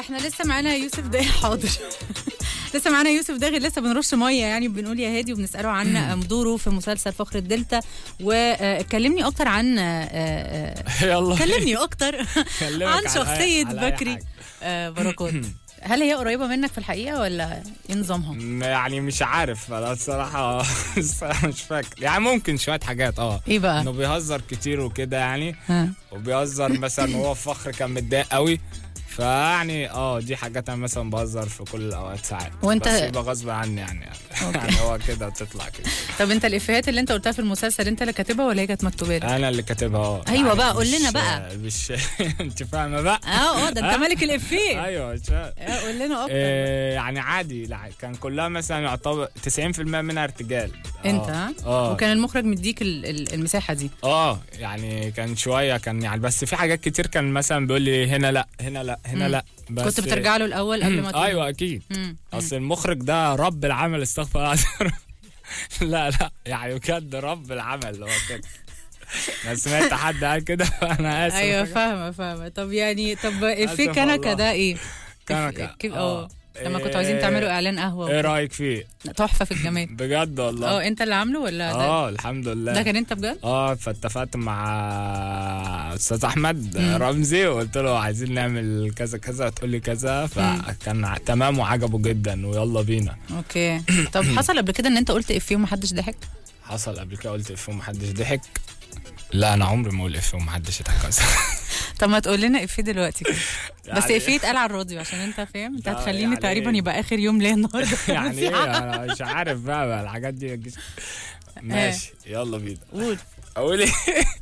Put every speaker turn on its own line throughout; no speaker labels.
احنا لسه معانا يوسف داغي حاضر لسه معانا يوسف داغي لسه بنرش ميه يعني بنقول يا هادي وبنساله عن دوره في مسلسل فخر الدلتا وكلمني اكتر عن آه، آه،
يلا
كلمني اكتر
كلمك
عن
على أي-
شخصيه
على أي
بكري
حاجة.
آه، بركات هل هي قريبه منك في الحقيقه ولا ايه نظامها؟
م- يعني مش عارف انا الصراحه الصراحة مش فاكر يعني ممكن شويه حاجات اه
ايه بقى؟
انه بيهزر كتير وكده يعني
ها.
وبيهزر مثلا وهو في فخر كان متضايق قوي فيعني اه دي حاجات انا مثلا بهزر في كل الاوقات ساعات
وأنت-
بس يبقى غصب عني يعني
أوكي.
يعني هو كده بتطلع كده
طب انت الافيهات اللي انت قلتها في المسلسل انت اللي كاتبها ولا هي كانت مكتوبه لك؟
انا اللي كاتبها اه
أيوة
يعني
بقى، قول لنا
مش-
بقى.
مش انت فاهمه بقى
اه اه ده انت ملك الافيه
ايوه مش فاهم.
آه، قول لنا اكتر
آه، يعني عادي لا كان كلها مثلا يعتبر 90% منها ارتجال آه.
انت ها؟
اه
وكان المخرج مديك ال- ال- المساحه دي
اه يعني كان شويه كان يعني بس في حاجات كتير كان مثلا بيقول لي هنا لا هنا لا هنا
مم.
لا بس
كنت بترجع له الاول قبل ما تقول؟
ايوه اكيد
مم.
اصل المخرج ده رب العمل استغفر الله العظيم. لا لا يعني بجد رب العمل هو كده انا سمعت حد قال كده فانا اسف
ايوه فاهمه فاهمه طب يعني طب افيه
آسف
كنكه
والله.
ده ايه؟
كنكة.
كيف-
آه.
اه لما كنتوا
إيه-
عايزين تعملوا اعلان
ايه
قهوه
رايك فيه
تحفه في الجمال
بجد والله
اه انت اللي عامله ولا ده
اه الحمد لله
ده كان انت بجد؟
اه فاتفقت مع استاذ احمد رمزي وقلت له عايزين نعمل كذا كذا تقول لي كذا فكان ع- تمام وعجبه جدا ويلا بينا
اوكي طب حصل قبل كده ان انت قلت افيه ومحدش ضحك؟
حصل قبل كده قلت افيه ومحدش ضحك لا انا عمري ما اقول افيه ومحدش يضحك أصلاً.
طب ما تقول لنا افيه دلوقتي كده بس
يعني-
افيه اتقال على الراديو عشان انت فاهم انت
لا،
هتخليني
يعني
تقريبا
إيه؟
يبقى اخر يوم ليا النهارده
يعني ايه انا مش عارف بقى, بقى الحاجات دي ما تجيش. ماشي يلا بينا
قول
اقول ايه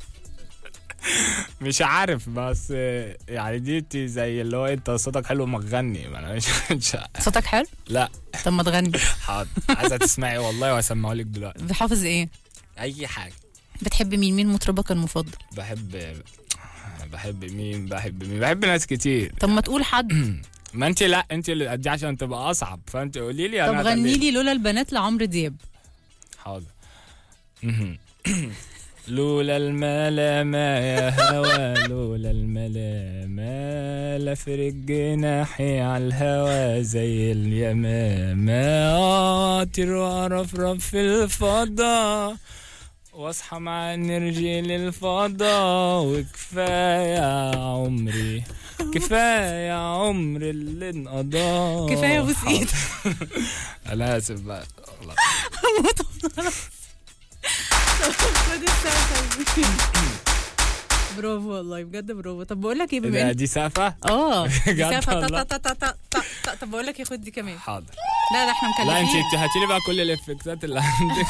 مش عارف بس يعني دي انت زي اللي هو انت صوتك حلو ما تغني ما انا مش, مش
صوتك حلو؟
لا
طب ما تغني
حاضر عايزه تسمعي والله وهسمعه لك دلوقتي
بحافظ ايه؟
اي حاجه
بتحب مين؟ مين مطربك المفضل؟
بحب بحب مين بحب مين بحب ناس كتير
طب ما تقول حد
ما انت لا انت اللي دي عشان تبقى اصعب فانت قولي لي
طب
انا
غني
هغني.
لي لولا البنات لعمرو دياب
حاضر مهم. لولا الملامة يا هوا لولا الملامة لفرق جناحي على الهوا زي اليمامة اطير وارفرف في الفضاء واصحى مع نرجي للفضاء وكفاية عمري كفاية عمري اللي انقضى
كفايه ابوس ايدك
انا اسف بقى والله.
خد السقفة. برافو والله بجد برافو طب بقول لك ايه بما
ده
ان
دي سقفة
اه دي
بجد
سقفة.
والله.
تا- تا- تا- تا- تا- تا- طب بقول لك ايه خد دي كمان
حاضر
لا ده احنا
لا انت
مكلفين
هاتي لي بقى كل الافكتات اللي عندك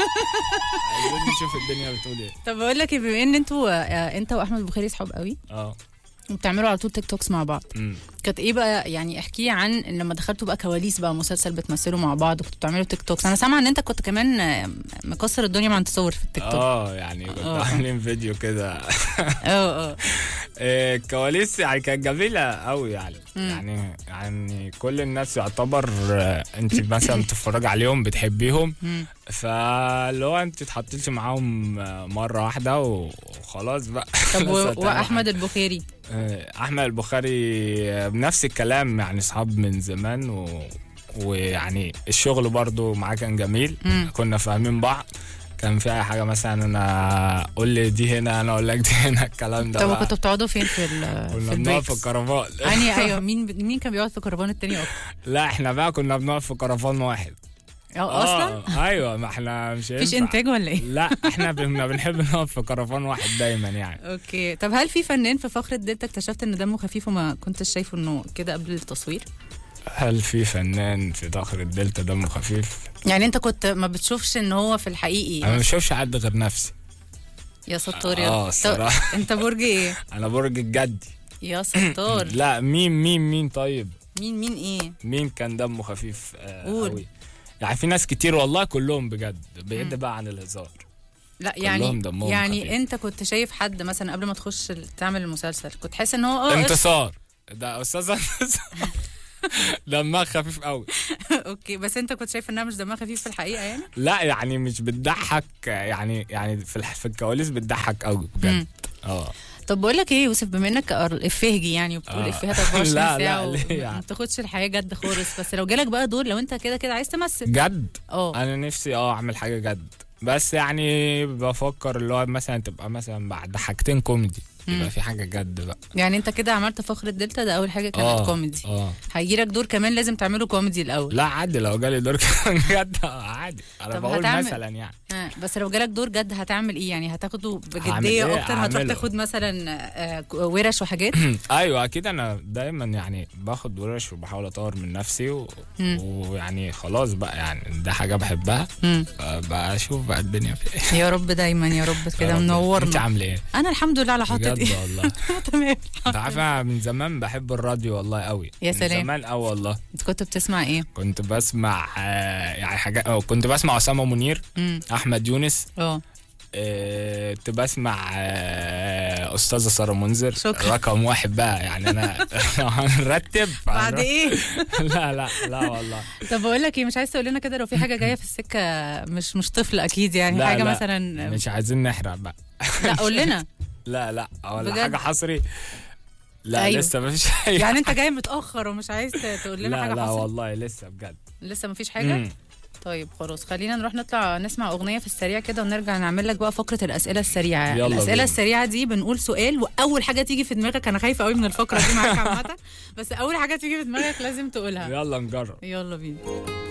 عايزين نشوف الدنيا بتقول ايه
طب بقول لك ايه بما ان انتوا آه، انت واحمد البخاري صحاب قوي
اه
وبتعملوا على طول تيك توكس مع بعض
أمم.
كانت ايه بقى يعني احكي عن ان لما دخلتوا بقى كواليس بقى مسلسل بتمثلوا مع بعض وكنتوا بتعملوا تيك توكس انا سامعه ان انت كنت كمان آه، مكسر الدنيا مع تصور في التيك توك
اه يعني كنت
آه.
عاملين فيديو كده
اه اه
إيه، الكواليس يعني كانت جميلة قوي يعني
مم.
يعني يعني كل الناس يعتبر آه، انت مثلا بتتفرج عليهم بتحبيهم
مم.
فاللي هو انت اتحطيتي معاهم آه، مرة واحدة وخلاص بقى
طب
لسه
و-
هتعمل
واحمد البخاري
آه، احمد البخاري آه، بنفس الكلام يعني اصحاب من زمان و... ويعني الشغل برضو معاه كان جميل
مم.
كنا فاهمين بعض كان في اي حاجه مثلا انا قول لي دي هنا انا اقول لك دي هنا الكلام ده
طب
بقى.
كنتوا بتقعدوا فين في ال في
كنا بنقعد في
البريكس؟
الكرفان
اني ايوه مين مين كان بيقعد في كرفان التاني اكتر
لا احنا بقى كنا بنقعد في كرفان واحد
اه اصلا
آه، ايوه ما احنا مش
مفيش
هينفع.
انتاج ولا ايه
لا احنا كنا بنحب نقعد في كرفان واحد دايما يعني
اوكي طب هل في فنان في فقره دلتا اكتشفت ان دمه خفيف وما كنتش شايفه انه كده قبل التصوير
هل في فنان في ظهر الدلتا دمه خفيف؟
يعني انت كنت ما بتشوفش ان هو في الحقيقي
انا ما بشوفش حد غير نفسي
يا ستار يا
اه
طب
الصراحه
انت برج ايه
انا برج الجدي
يا ستار
لا مين مين مين طيب
مين مين ايه
مين كان دمه خفيف آه
قول.
قوي يعني في ناس كتير والله كلهم بجد بعيد بقى عن الهزار
لا
كلهم
يعني
دمهم
يعني
خفيف.
انت كنت شايف حد مثلا قبل ما تخش ال- تعمل المسلسل كنت حاسس ان هو اه قشطة.
انتصار ده استاذ انتصار دمها خفيف قوي
اوكي بس انت كنت شايف انها مش دمها خفيف في الحقيقه يعني
لا يعني مش بتضحك يعني يعني في الح- في الكواليس بتضحك قوي
مم.
بجد اه
طب بقول لك ايه يوسف بما انك افهجي يعني وبتقول
آه.
افيهات 24
لا، لا،
ساعه
ليه
وما
يعني؟
بتاخدش الحياه جد خالص بس لو جالك بقى دور لو انت كده كده عايز تمثل
جد
اه
انا نفسي اه اعمل حاجه جد بس يعني بفكر اللي هو مثلا تبقى مثلا بعد حاجتين كوميدي
مم.
يبقى في حاجه جد بقى
يعني انت كده عملت فخر الدلتا ده اول حاجه كانت
اه
كوميدي
اه
هيجيلك دور كمان لازم تعمله كوميدي الاول
لا عادي لو جالي دور كمان جد آه، عادي انا
طب
بقول
هتعمل-
مثلا يعني
آه بس لو جالك دور جد هتعمل ايه يعني هتاخده
هعمل
بجديه
إيه؟
اكتر هتروح
هعمله.
تاخد مثلا آه ورش وحاجات
ايوه اكيد انا دايما يعني باخد ورش وبحاول اطور من نفسي و...
مم.
ويعني خلاص بقى يعني ده حاجه بحبها
مم.
بقى اشوف بقى الدنيا في ايه
يا رب دايما يا رب كده
يا رب. انت
منورنا
عامله ايه
انا الحمد لله على حاطط
بجد
ايه
والله
تمام
انت عارفه من زمان بحب الراديو والله قوي
يا
من
سلام.
زمان قوي والله
انت كنت بتسمع ايه
كنت بسمع آه، يعني حاجات أو كنت بسمع اسامه منير
امم
احمد يونس
اه
آه، كنت بسمع آه، استاذه ساره منذر
شكرا.
رقم واحد بقى يعني انا هنرتب
بعد ايه
لا لا لا والله
طب بقول لك ايه مش عايز تقول لنا كده لو في حاجه جايه في السكه مش مش طفل اكيد يعني
لا،
حاجه
لا،
مثلا
مش عايزين نحرق بقى
لا قول لنا
لا لا ولا
بجد؟
حاجه حصري لا
أيوه.
أيوه. لسه ما فيش حاجه
يعني انت جاي متاخر ومش عايز تقول لنا
لا
حاجه
لا
حصلت
والله لسه بجد
لسه ما فيش حاجه
مم.
طيب خلاص خلينا نروح نطلع نسمع اغنيه في السريع كده ونرجع نعمل لك بقى فقره الاسئله السريعه
يلا
الاسئله
بينا.
السريعه دي بنقول سؤال واول حاجه تيجي في دماغك انا خايفه قوي من الفقره دي معاك عامه بس اول حاجه تيجي في دماغك لازم تقولها
يلا نجرب
يلا بينا